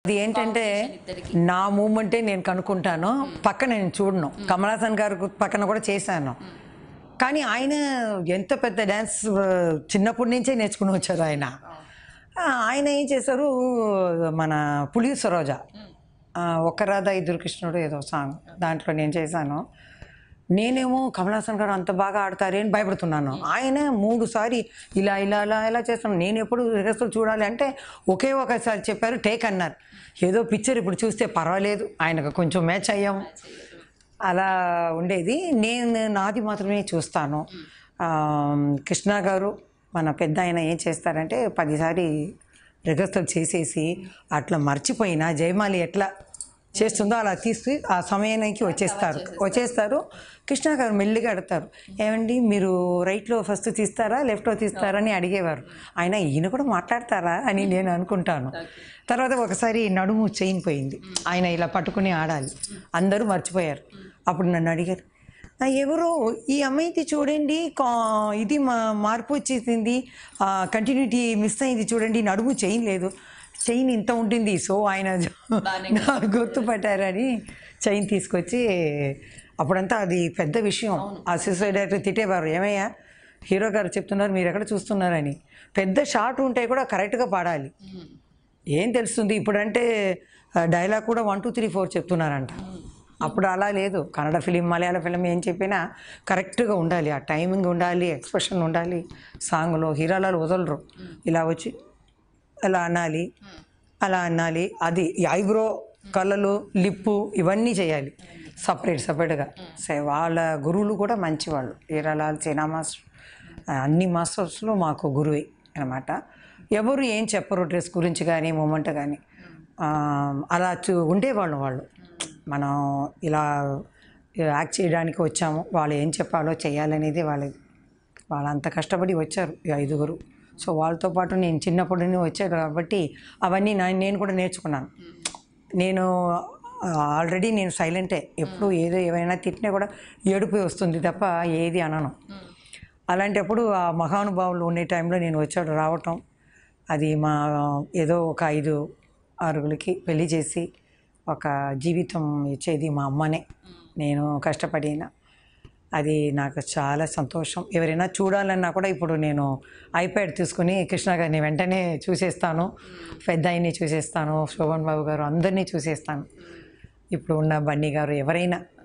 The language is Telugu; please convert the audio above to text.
ఇది ఏంటంటే నా మూమెంటే నేను కనుక్కుంటాను పక్కన నేను చూడను కమల్ హాసన్ గారు పక్కన కూడా చేశాను కానీ ఆయన ఎంత పెద్ద డ్యాన్స్ చిన్నప్పటి నుంచే నేర్చుకుని వచ్చారు ఆయన ఆ, ఆయన ఏం చేశారు మన పులి సరోజ ఆ, ఒక్క రాధా ఇద్దరు కృష్ణుడు ఏదో సాంగ్ దాంట్లో నేను చేశాను నేనేమో కమల్ హాసన్ గారు అంత బాగా ఆడతారే అని భయపడుతున్నాను ఆయన మూడు సారి ఇలా ఇలా ఇలా ఇలా చేస్తాను నేను ఎప్పుడు రిహర్సల్ చూడాలి అంటే ఒకే ఒకసారి చెప్పారు టేక్ అన్నారు ఏదో పిక్చర్ ఇప్పుడు చూస్తే పర్వాలేదు ఆయనకు కొంచెం మ్యాచ్ అయ్యాము అలా ఉండేది నేను నాది మాత్రమే చూస్తాను ఆ, కృష్ణ గారు మన పెద్ద ఆయన ఏం చేస్తారంటే పదిసారి రిహర్సల్ చేసేసి అట్లా మర్చిపోయినా జయమాలి ఎట్లా చేస్తుందో అలా తీసి ఆ సమయానికి వచ్చేస్తారు వచ్చేస్తారు కృష్ణ గారు మెల్లిగా అడుగుతారు ఏమండి మీరు రైట్లో ఫస్ట్ తీస్తారా లెఫ్ట్లో తీస్తారా అని అడిగేవారు ఆయన ఈయన కూడా మాట్లాడతారా అని నేను అనుకుంటాను తర్వాత ఒకసారి నడుము చైన్ పోయింది ఆయన ఇలా పట్టుకుని ఆడాలి అందరూ మర్చిపోయారు అప్పుడు నన్ను అడిగారు "ఆ, ఎవరో ఈ అమ్మాయిది చూడండి కా- ఇది మా మార్పు వచ్చేసింది కంటిన్యూటీ మిస్ అయింది చూడండి నడుము చైన్ లేదు చైన్ ఇంత ఉంటుంది సో ఆయన నాకు గుర్తుపట్టారని చైన్ తీసుకొచ్చి అప్పుడంతా అది పెద్ద విషయం ఆ సూసైడ్ డైరెక్టర్ తిట్టేవారు ఏమయ్యా హీరో గారు చెప్తున్నారు మీరు ఎక్కడ చూస్తున్నారని పెద్ద షార్ట్ ఉంటే కూడా కరెక్ట్గా పాడాలి ఏం తెలుస్తుంది ఇప్పుడంటే డైలాగ్ కూడా వన్ టూ త్రీ ఫోర్ చెప్తున్నారంట అప్పుడు అలా లేదు కన్నడ ఫిలిం మలయాళ ఫిలిం ఏం చెప్పినా కరెక్ట్గా ఉండాలి ఆ టైమింగ్ ఉండాలి ఎక్స్ప్రెషన్ ఉండాలి సాంగ్లో హీరోలలో వదలరు ఇలా వచ్చి ఇలా అనాలి అలా అనాలి అది ఈ ఐబ్రో కళ్ళలు లిప్పు ఇవన్నీ చేయాలి సపరేట్ సపరేట్గా సే వాళ్ళ గురువులు కూడా మంచివాళ్ళు హీరాలాల్ చైనా మాస్టర్ అన్ని మాస్టర్స్లో మాకు గురువే అనమాట ఎవరు ఏం చెప్పరు డ్రెస్ గురించి కానీ మూమెంట్ కానీ అలా చూ ఉండేవాళ్ళు వాళ్ళు మనం ఇలా యాక్ట్ చేయడానికి వచ్చాము వాళ్ళు ఏం చెప్పాలో చేయాలనేది వాళ్ళది వాళ్ళు అంత కష్టపడి వచ్చారు ఈ ఐదుగురు సో వాళ్ళతో పాటు నేను చిన్నప్పటి నుండి వచ్చారు కాబట్టి అవన్నీ నా నేను కూడా నేర్చుకున్నాను నేను ఆల్రెడీ నేను సైలెంటే ఎప్పుడు ఏదో ఏమైనా తిట్టినా కూడా ఏడుపు వస్తుంది తప్ప ఏది అనను అలాంటప్పుడు ఆ మహానుభావులు ఉండే టైంలో నేను వచ్చాడు రావటం అది మా ఏదో ఒక ఐదు ఆరుగురికి పెళ్లి చేసి ఒక జీవితం ఇచ్చేది మా అమ్మనే నేను కష్టపడిన అది నాకు చాలా సంతోషం ఎవరైనా చూడాలన్నా కూడా ఇప్పుడు నేను ఐప్యాడ్ తీసుకుని కృష్ణ గారిని వెంటనే చూసేస్తాను పెద్ద ఆయన్ని చూసేస్తాను శోభన్ బాబు గారు అందరినీ చూసేస్తాను ఇప్పుడు ఉన్న బన్నీ గారు ఎవరైనా